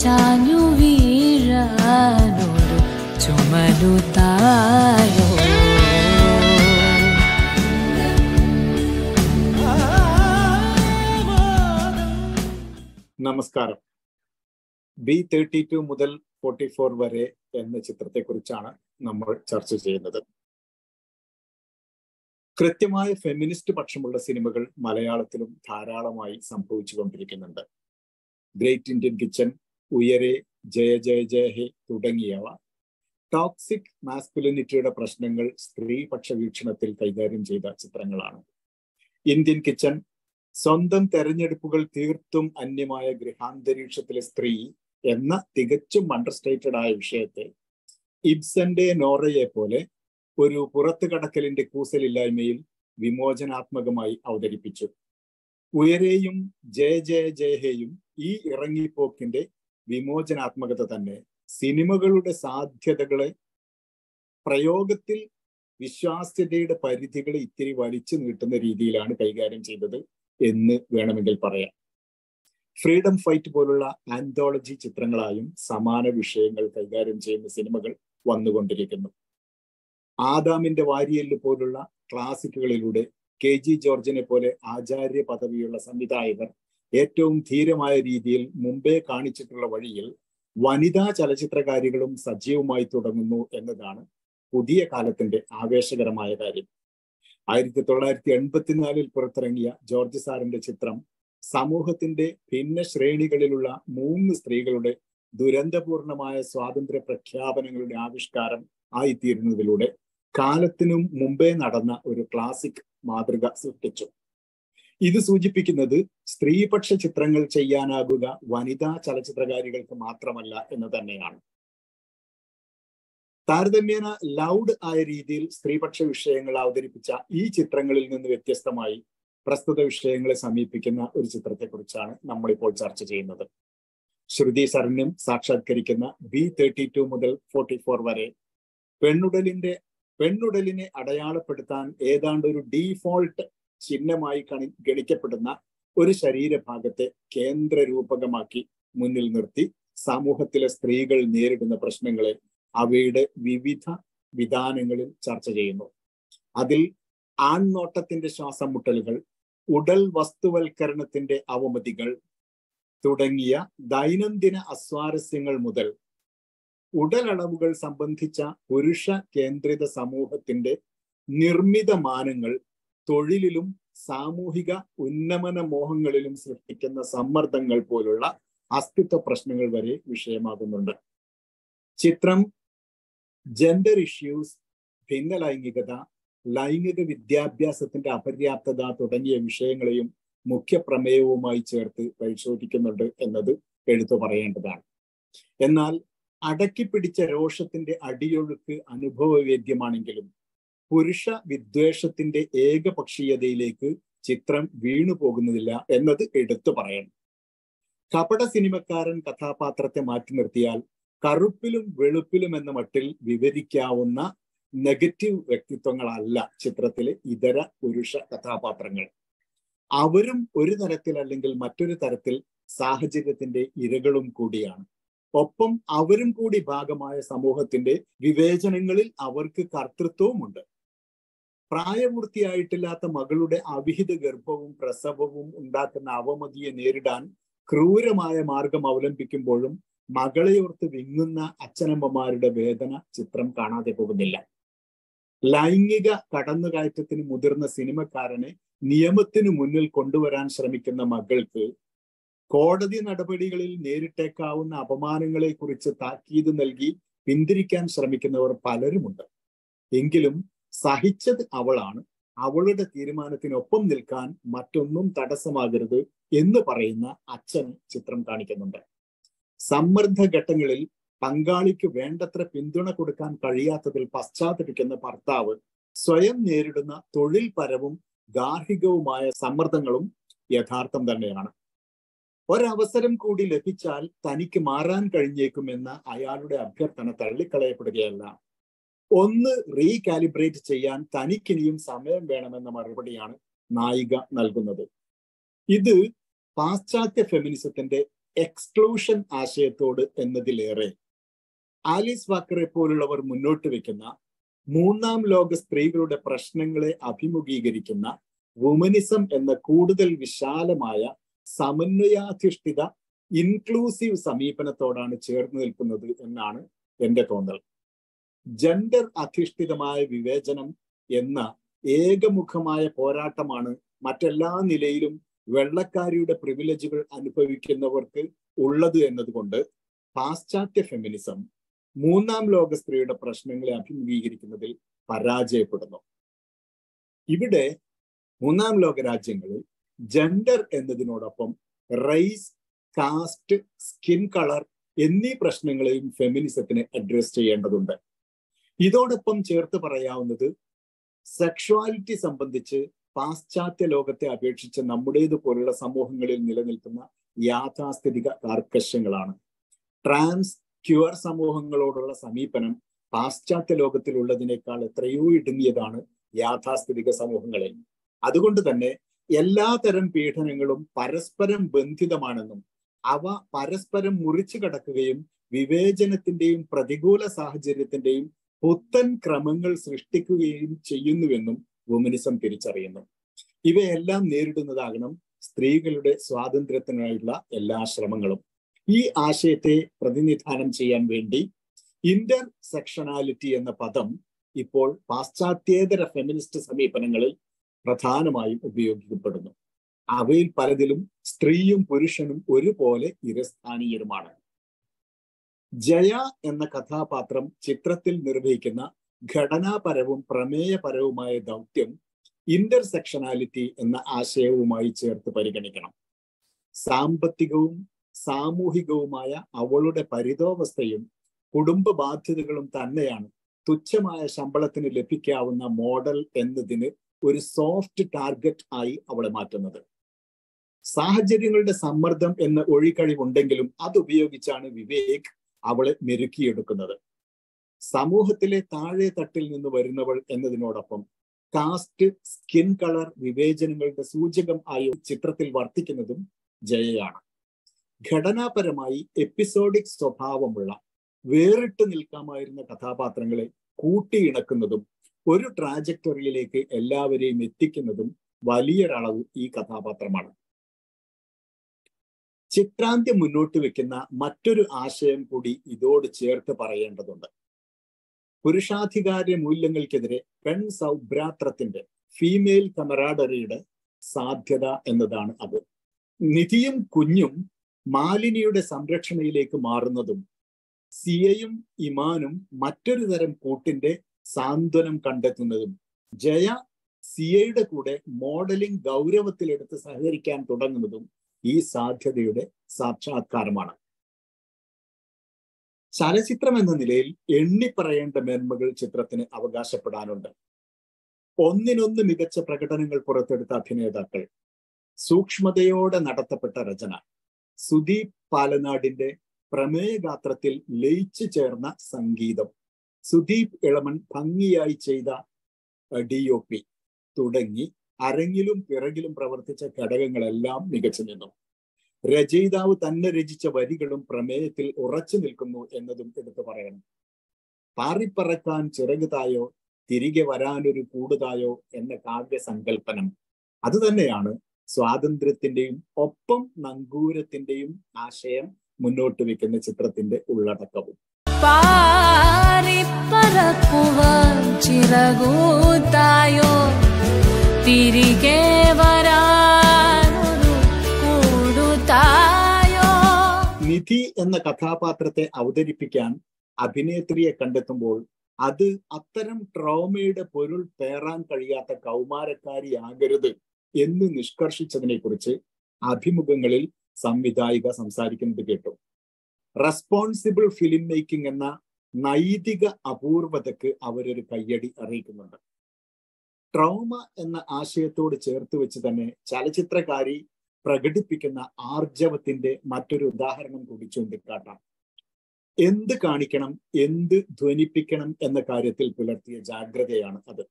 ചാഞ്ഞു വീഴാനോട് ചുമലുതായോ നമസ്കാരം ബി തേർട്ടി ടു മുതൽ ഫോർട്ടി ഫോർ വരെ എന്ന ചിത്രത്തെക്കുറിച്ചാണ് നമ്മൾ ചർച്ച ചെയ്യുന്നത് കൃത്യമായ ഫെമിനിസ്റ്റ് പക്ഷമുള്ള സിനിമകൾ മലയാളത്തിലും ധാരാളമായി സംഭവിച്ചുകൊണ്ടിരിക്കുന്നുണ്ട് great Indian kitchen Uyare Jaya Jaya Jaya Hey തുടങ്ങിയവ ടോക്സിക് മാസ്കുലിനിറ്റിയുടെ പ്രശ്നങ്ങൾ സ്ത്രീപക്ഷ വീക്ഷണത്തിൽ കൈകാര്യം ചെയ്ത ചിത്രങ്ങളാണ് ഇന്ത്യൻ കിച്ചൺ സ്വന്തം തെരഞ്ഞെടുപ്പുകൾ തീർത്തും അന്യമായ ഗൃഹാന്തരീക്ഷത്തിലെ സ്ത്രീ എന്ന തികച്ചും അണ്ടർസ്റ്റേറ്റഡ് ആയ വിഷയത്തെ ഇബ്സന്റെ നോറയെ പോലെ ഒരു പുറത്തു കടക്കലിന്റെ കൂസലില്ലായ്മയിൽ വിമോചനാത്മകമായി അവതരിപ്പിച്ചു ഉയരെയും ജയ ജയ ജയഹയും ഈ ഇറങ്ങിപ്പോക്കിന്റെ വിമോചനാത്മകത തന്നെ സിനിമകളുടെ സാധ്യതകളെ പ്രയോഗത്തിൽ വിശ്വാസ്യതയുടെ പരിധികളെ ഇത്തിരി വലിച്ചു നീട്ടുന്ന രീതിയിലാണ് കൈകാര്യം ചെയ്തത് എന്ന് വേണമെങ്കിൽ പറയാം ഫ്രീഡം ഫൈറ്റ് പോലുള്ള ആന്തോളജി ചിത്രങ്ങളായും സമാന വിഷയങ്ങൾ കൈകാര്യം ചെയ്യുന്ന സിനിമകൾ വന്നുകൊണ്ടിരിക്കുന്നു ആദാമിന്റെ വാരിയല് പോലുള്ള ക്ലാസിക്കുകളിലൂടെ കെ ജി ജോർജിനെ പോലെ ആചാര്യ പദവിയുള്ള സംവിധായകർ ഏറ്റവും ധീരമായ രീതിയിൽ മുമ്പേ കാണിച്ചിട്ടുള്ള വഴിയിൽ വനിതാ ചലച്ചിത്രകാരികളും സജീവമായി തുടങ്ങുന്നു എന്നതാണ് പുതിയ കാലത്തിന്റെ ആവേശകരമായ കാര്യം ആയിരത്തി തൊള്ളായിരത്തി എൺപത്തിനാലിൽ പുറത്തിറങ്ങിയ ജോർജ് സാറിന്റെ ചിത്രം സമൂഹത്തിന്റെ ഭിന്ന ശ്രേണികളിലുള്ള മൂന്ന് സ്ത്രീകളുടെ ദുരന്തപൂർണമായ സ്വാതന്ത്ര്യ പ്രഖ്യാപനങ്ങളുടെ ആവിഷ്കാരം ആയിത്തീരുന്നതിലൂടെ കാലത്തിനും മുമ്പേ നടന്ന ഒരു ക്ലാസിക് മാതൃക സൃഷ്ടിച്ചു ഇത് സൂചിപ്പിക്കുന്നത് സ്ത്രീപക്ഷ ചിത്രങ്ങൾ ചെയ്യാനാകുക വനിതാ ചലച്ചിത്രകാരികൾക്ക് മാത്രമല്ല എന്ന് തന്നെയാണ് താരതമ്യേന ലൗഡ് ആയ രീതിയിൽ സ്ത്രീപക്ഷ വിഷയങ്ങൾ അവതരിപ്പിച്ച ഈ ചിത്രങ്ങളിൽ നിന്ന് വ്യത്യസ്തമായി പ്രസ്തുത വിഷയങ്ങളെ സമീപിക്കുന്ന ഒരു ചിത്രത്തെക്കുറിച്ചാണ് നമ്മളിപ്പോൾ ചർച്ച ചെയ്യുന്നത് ശ്രുതി ശരണ്യം സാക്ഷാത്കരിക്കുന്ന ബി തേർട്ടി ടു മുതൽ ഫോർട്ടി ഫോർ വരെ പെണ്ണുടലിന്റെ പെണ്ണുടലിനെ അടയാളപ്പെടുത്താൻ ഏതാണ്ട് ഒരു ഡീഫോൾട്ട് ചിഹ്നമായി കണി ഗണിക്കപ്പെടുന്ന ഒരു ശരീരഭാഗത്തെ കേന്ദ്ര രൂപകമാക്കി മുന്നിൽ നിർത്തി സമൂഹത്തിലെ സ്ത്രീകൾ നേരിടുന്ന പ്രശ്നങ്ങളെ അവയുടെ വിവിധ വിധാനങ്ങളിൽ ചർച്ച ചെയ്യുന്നു അതിൽ ആൺനോട്ടത്തിന്റെ ശ്വാസം മുട്ടലുകൾ ഉടൽ വസ്തുവൽക്കരണത്തിന്റെ അവമതികൾ തുടങ്ങിയ ദൈനംദിന അസ്വാരസ്യങ്ങൾ മുതൽ ഉടലളവുകൾ സംബന്ധിച്ച പുരുഷ കേന്ദ്രിത സമൂഹത്തിന്റെ നിർമ്മിത മാനങ്ങൾ തൊഴിലിലും സാമൂഹിക ഉന്നമന മോഹങ്ങളിലും സൃഷ്ടിക്കുന്ന സമ്മർദ്ദങ്ങൾ പോലുള്ള അസ്തിത്വ പ്രശ്നങ്ങൾ വരെ വിഷയമാകുന്നുണ്ട് ചിത്രം ജെൻഡർ ഇഷ്യൂസ് ഭിന്നലൈംഗികത ലൈംഗിക വിദ്യാഭ്യാസത്തിന്റെ അപര്യാപ്തത തുടങ്ങിയ വിഷയങ്ങളെയും മുഖ്യ പ്രമേയവുമായി ചേർത്ത് പരിശോധിക്കുന്നുണ്ട് എന്നത് എടുത്തു പറയേണ്ടതാണ് എന്നാൽ അടക്കിപ്പിടിച്ച രോഷത്തിന്റെ അടിയൊഴുക്ക് അനുഭവവേദ്യമാണെങ്കിലും പുരുഷ വിദ്വേഷത്തിന്റെ ഏകപക്ഷീയതയിലേക്ക് ചിത്രം വീണു പോകുന്നതില്ല എന്നത് എടുത്തു പറയണം കപട സിനിമക്കാരൻ കഥാപാത്രത്തെ മാറ്റി നിർത്തിയാൽ കറുപ്പിലും വെളുപ്പിലും എന്ന മട്ടിൽ വിവരിക്കാവുന്ന നെഗറ്റീവ് വ്യക്തിത്വങ്ങളല്ല ചിത്രത്തിലെ ഇതര പുരുഷ കഥാപാത്രങ്ങൾ അവരും ഒരു തരത്തിൽ അല്ലെങ്കിൽ മറ്റൊരു തരത്തിൽ സാഹചര്യത്തിന്റെ ഇരകളും കൂടിയാണ് ഒപ്പം അവരും കൂടി ഭാഗമായ സമൂഹത്തിന്റെ വിവേചനങ്ങളിൽ അവർക്ക് കർത്തൃത്വവുമുണ്ട് പ്രായപൂർത്തിയായിട്ടില്ലാത്ത മകളുടെ അവിഹിത ഗർഭവും പ്രസവവും ഉണ്ടാക്കുന്ന അവമതിയെ നേരിടാൻ ക്രൂരമായ മാർഗം അവലംബിക്കുമ്പോഴും മകളെയോർത്ത് വിങ്ങുന്ന അച്ഛനമ്മമാരുടെ വേദന ചിത്രം കാണാതെ പോകുന്നില്ല ലൈംഗിക കടന്നുകയറ്റത്തിന് മുതിർന്ന സിനിമക്കാരനെ നിയമത്തിനു മുന്നിൽ കൊണ്ടുവരാൻ ശ്രമിക്കുന്ന മകൾക്ക് കോടതി നടപടികളിൽ നേരിട്ടേക്കാവുന്ന അപമാനങ്ങളെ കുറിച്ച് താക്കീത് നൽകി പിന്തിരിക്കാൻ ശ്രമിക്കുന്നവർ പലരുമുണ്ട് എങ്കിലും സഹിച്ചത് അവളാണ് അവളുടെ തീരുമാനത്തിനൊപ്പം നിൽക്കാൻ മറ്റൊന്നും തടസ്സമാകരുത് എന്ന് പറയുന്ന അച്ഛൻ ചിത്രം കാണിക്കുന്നുണ്ട് സമ്മർദ്ദ ഘട്ടങ്ങളിൽ പങ്കാളിക്ക് വേണ്ടത്ര പിന്തുണ കൊടുക്കാൻ കഴിയാത്തതിൽ പശ്ചാത്തപിക്കുന്ന ഭർത്താവ് സ്വയം നേരിടുന്ന തൊഴിൽ പരവും ഗാർഹികവുമായ സമ്മർദ്ദങ്ങളും യഥാർത്ഥം തന്നെയാണ് ഒരവസരം കൂടി ലഭിച്ചാൽ തനിക്ക് മാറാൻ കഴിഞ്ഞേക്കുമെന്ന അയാളുടെ അഭ്യർത്ഥന തള്ളിക്കളയപ്പെടുകയല്ല ഒന്ന് റീകാലിബ്രേറ്റ് ചെയ്യാൻ തനിക്കിനിയും സമയം വേണമെന്ന മറുപടിയാണ് നായിക നൽകുന്നത് ഇത് പാശ്ചാത്യ ഫെമിനിസത്തിന്റെ എക്സ്ക്ലൂഷൻ ആശയത്തോട് എന്നതിലേറെ ആലീസ് വാക്കറെ പോലുള്ളവർ മുന്നോട്ട് വെക്കുന്ന മൂന്നാം ലോക സ്ത്രീകളുടെ പ്രശ്നങ്ങളെ അഭിമുഖീകരിക്കുന്ന വുമനിസം എന്ന കൂടുതൽ വിശാലമായ സമന്വയാധിഷ്ഠിത ഇൻക്ലൂസീവ് സമീപനത്തോടാണ് ചേർന്ന് നിൽക്കുന്നത് എന്നാണ് എന്റെ തോന്നൽ ജെൻഡർ അധിഷ്ഠിതമായ വിവേചനം എന്ന ഏകമുഖമായ പോരാട്ടമാണ് മറ്റെല്ലാ നിലയിലും വെള്ളക്കാരിയുടെ പ്രിവിലേജുകൾ അനുഭവിക്കുന്നവർക്ക് ഉള്ളത് എന്നതുകൊണ്ട് പാശ്ചാത്യ ഫെമിനിസം മൂന്നാം ലോക സ്ത്രീയുടെ പ്രശ്നങ്ങളെ അഭിമുഖീകരിക്കുന്നതിൽ പരാജയപ്പെടുന്നു ഇവിടെ മൂന്നാം ലോക രാജ്യങ്ങളിൽ ജെൻഡർ എന്നതിനോടൊപ്പം റേസ് കാസ്റ്റ് സ്കിൻ കളർ എന്നീ പ്രശ്നങ്ങളെയും ഫെമിനിസത്തിന് അഡ്രസ് ചെയ്യേണ്ടതുണ്ട് ഇതോടൊപ്പം ചേർത്ത് പറയാവുന്നത് സെക്ഷുവാലിറ്റി സംബന്ധിച്ച് പാശ്ചാത്യ ലോകത്തെ അപേക്ഷിച്ച് നമ്മുടേത് പോലുള്ള സമൂഹങ്ങളിൽ നിലനിൽക്കുന്ന യാഥാസ്ഥിതിക കാർക്കശ്യങ്ങളാണ് ട്രാൻസ് ക്യൂർ സമൂഹങ്ങളോടുള്ള സമീപനം പാശ്ചാത്യ ലോകത്തിലുള്ളതിനേക്കാൾ എത്രയോ ഇടുങ്ങിയതാണ് യാഥാസ്ഥിതിക സമൂഹങ്ങളിൽ അതുകൊണ്ട് തന്നെ എല്ലാ തരം പീഡനങ്ങളും പരസ്പരം ബന്ധിതമാണെന്നും അവ പരസ്പരം മുറിച്ചു കടക്കുകയും വിവേചനത്തിന്റെയും പ്രതികൂല സാഹചര്യത്തിന്റെയും പുത്തൻ ക്രമങ്ങൾ സൃഷ്ടിക്കുകയും ചെയ്യുന്നുവെന്നും വുമനിസം തിരിച്ചറിയുന്നു ഇവയെല്ലാം നേരിടുന്നതാകണം സ്ത്രീകളുടെ സ്വാതന്ത്ര്യത്തിനായുള്ള എല്ലാ ശ്രമങ്ങളും ഈ ആശയത്തെ പ്രതിനിധാനം ചെയ്യാൻ വേണ്ടി ഇന്റർ സെക്ഷനാലിറ്റി എന്ന പദം ഇപ്പോൾ പാശ്ചാത്യേതര ഫെമിനിസ്റ്റ് സമീപനങ്ങളിൽ പ്രധാനമായും ഉപയോഗിക്കപ്പെടുന്നു അവയിൽ പലതിലും സ്ത്രീയും പുരുഷനും ഒരുപോലെ ഇരസ്ഥാനീയരുമാണ് ജയ എന്ന കഥാപാത്രം ചിത്രത്തിൽ നിർവഹിക്കുന്ന ഘടനാപരവും പ്രമേയപരവുമായ ദൗത്യം ഇന്റർസെക്ഷനാലിറ്റി എന്ന ആശയവുമായി ചേർത്ത് പരിഗണിക്കണം സാമ്പത്തികവും സാമൂഹികവുമായ അവളുടെ പരിതോവസ്ഥയും കുടുംബ ബാധ്യതകളും തന്നെയാണ് തുച്ഛമായ ശമ്പളത്തിന് ലഭിക്കാവുന്ന മോഡൽ എന്നതിന് ഒരു സോഫ്റ്റ് ടാർഗറ്റ് ആയി അവളെ മാറ്റുന്നത് സാഹചര്യങ്ങളുടെ സമ്മർദ്ദം എന്ന ഒഴികഴിവുണ്ടെങ്കിലും അതുപയോഗിച്ചാണ് വിവേക് അവളെ മെരുക്കിയെടുക്കുന്നത് സമൂഹത്തിലെ താഴെ തട്ടിൽ നിന്ന് വരുന്നവൾ എന്നതിനോടൊപ്പം കാസ്റ്റ് സ്കിൻ കളർ വിവേചനങ്ങളുടെ സൂചകം ആയി ചിത്രത്തിൽ വർത്തിക്കുന്നതും ജയയാണ് ഘടനാപരമായി എപ്പിസോഡിക് സ്വഭാവമുള്ള വേറിട്ട് നിൽക്കാമായിരുന്ന കഥാപാത്രങ്ങളെ കൂട്ടിയിണക്കുന്നതും ഒരു ട്രാജക്ടറിയിലേക്ക് എല്ലാവരെയും എത്തിക്കുന്നതും വലിയൊരളവ് ഈ കഥാപാത്രമാണ് ചിത്രാന്ത്യം മുന്നോട്ട് വെക്കുന്ന മറ്റൊരു ആശയം കൂടി ഇതോട് ചേർത്ത് പറയേണ്ടതുണ്ട് പുരുഷാധികാര മൂല്യങ്ങൾക്കെതിരെ പെൺ സൗഭ്രാത്രത്തിന്റെ ഫീമെയിൽ കമറാഡറിയുടെ സാധ്യത എന്നതാണ് അത് നിധിയും കുഞ്ഞും മാലിനിയുടെ സംരക്ഷണയിലേക്ക് മാറുന്നതും സിയയും ഇമാനും മറ്റൊരു തരം കൂട്ടിന്റെ സാന്ത്വനം കണ്ടെത്തുന്നതും ജയ സിയയുടെ കൂടെ മോഡലിംഗ് ഗൗരവത്തിലെടുത്ത് സഹകരിക്കാൻ തുടങ്ങുന്നതും ഈ സാധ്യതയുടെ സാക്ഷാത്കാരമാണ് ചലച്ചിത്രം എന്ന നിലയിൽ എണ്ണിപ്പറയേണ്ട മേന്മകൾ ചിത്രത്തിന് അവകാശപ്പെടാനുണ്ട് ഒന്നിനൊന്ന് മികച്ച പ്രകടനങ്ങൾ പുറത്തെടുത്ത അഭിനേതാക്കൾ സൂക്ഷ്മതയോടെ നടത്തപ്പെട്ട രചന സുദീപ് പാലനാടിന്റെ പ്രമേയഗാത്രത്തിൽ ലയിച്ചു ചേർന്ന സംഗീതം സുദീപ് ഇളമൺ ഭംഗിയായി ചെയ്ത ഡി ഒ പി തുടങ്ങി അരങ്ങിലും പിറകിലും പ്രവർത്തിച്ച ഘടകങ്ങളെല്ലാം മികച്ചു നിന്നു രചയിതാവ് തന്നെ രചിച്ച വരികളും പ്രമേയത്തിൽ ഉറച്ചു നിൽക്കുന്നു എന്നതും എടുത്തു പറയണം പാറിപ്പറക്കാൻ ചിറകുതായോ തിരികെ വരാനൊരു കൂടുതായോ എന്ന കാവ്യസങ്കല്പനം അത് തന്നെയാണ് സ്വാതന്ത്ര്യത്തിന്റെയും ഒപ്പം നങ്കൂരത്തിന്റെയും ആശയം മുന്നോട്ട് വെക്കുന്ന ചിത്രത്തിന്റെ ഉള്ളടക്കവും പാറിപ്പറക്കുവാൻ ചിറകൂത്തായോ തിരികെ വരാനൊരു കൂടുതായോ നിധി എന്ന കഥാപാത്രത്തെ അവതരിപ്പിക്കാൻ അഭിനേത്രിയെ കണ്ടെത്തുമ്പോൾ അത് അത്തരം ട്രോമയുടെ പൊരുൾ പേറാൻ കഴിയാത്ത കൗമാരക്കാരിയാകരുത് എന്ന് നിഷ്കർഷിച്ചതിനെ കുറിച്ച് അഭിമുഖങ്ങളിൽ സംവിധായിക സംസാരിക്കുന്നത് കേട്ടു റെസ്പോൺസിബിൾ ഫിലിം മേക്കിംഗ് എന്ന നൈതിക അപൂർവതയ്ക്ക് അവരൊരു കയ്യടി അറിയിക്കുന്നുണ്ട് ട്രോമ എന്ന ആശയത്തോട് ചേർത്ത് വെച്ച് തന്നെ ചലച്ചിത്രകാരി പ്രകടിപ്പിക്കുന്ന ആർജവത്തിന്റെ മറ്റൊരു ഉദാഹരണം കൂടി ചൂണ്ടിക്കാട്ടാം എന്ത് കാണിക്കണം എന്ത് ധ്വനിപ്പിക്കണം എന്ന കാര്യത്തിൽ പുലർത്തിയ ജാഗ്രതയാണ് അത്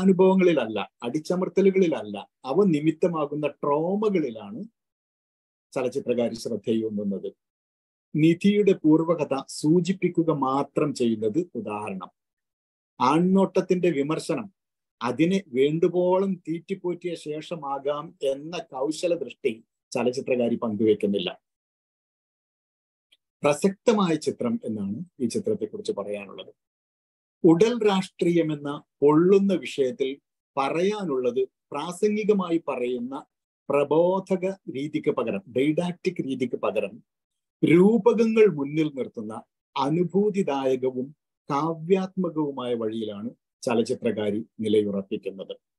പീഡാനുഭവങ്ങളിലല്ല അടിച്ചമർത്തലുകളിലല്ല അവ നിമിത്തമാകുന്ന ട്രോമകളിലാണ് ചലച്ചിത്രകാരി ശ്രദ്ധയൂന്നുന്നത് നിധിയുടെ പൂർവകഥ സൂചിപ്പിക്കുക മാത്രം ചെയ്യുന്നത് ഉദാഹരണം ആൺനോട്ടത്തിന്റെ വിമർശനം അതിനെ വേണ്ടുവോളം തീറ്റിപ്പോറ്റിയ ശേഷമാകാം എന്ന കൗശല ദൃഷ്ടി ചലച്ചിത്രകാരി പങ്കുവെക്കുന്നില്ല പ്രസക്തമായ ചിത്രം എന്നാണ് ഈ ചിത്രത്തെക്കുറിച്ച് പറയാനുള്ളത് ഉടൽ രാഷ്ട്രീയം എന്ന പൊള്ളുന്ന വിഷയത്തിൽ പറയാനുള്ളത് പ്രാസംഗികമായി പറയുന്ന പ്രബോധക രീതിക്ക് പകരം ഡൈഡാക്റ്റിക് രീതിക്ക് പകരം രൂപകങ്ങൾ മുന്നിൽ നിർത്തുന്ന അനുഭൂതിദായകവും കാവ്യാത്മകവുമായ വഴിയിലാണ് ചലച്ചിത്രകാരി നിലയുറപ്പിക്കുന്നത്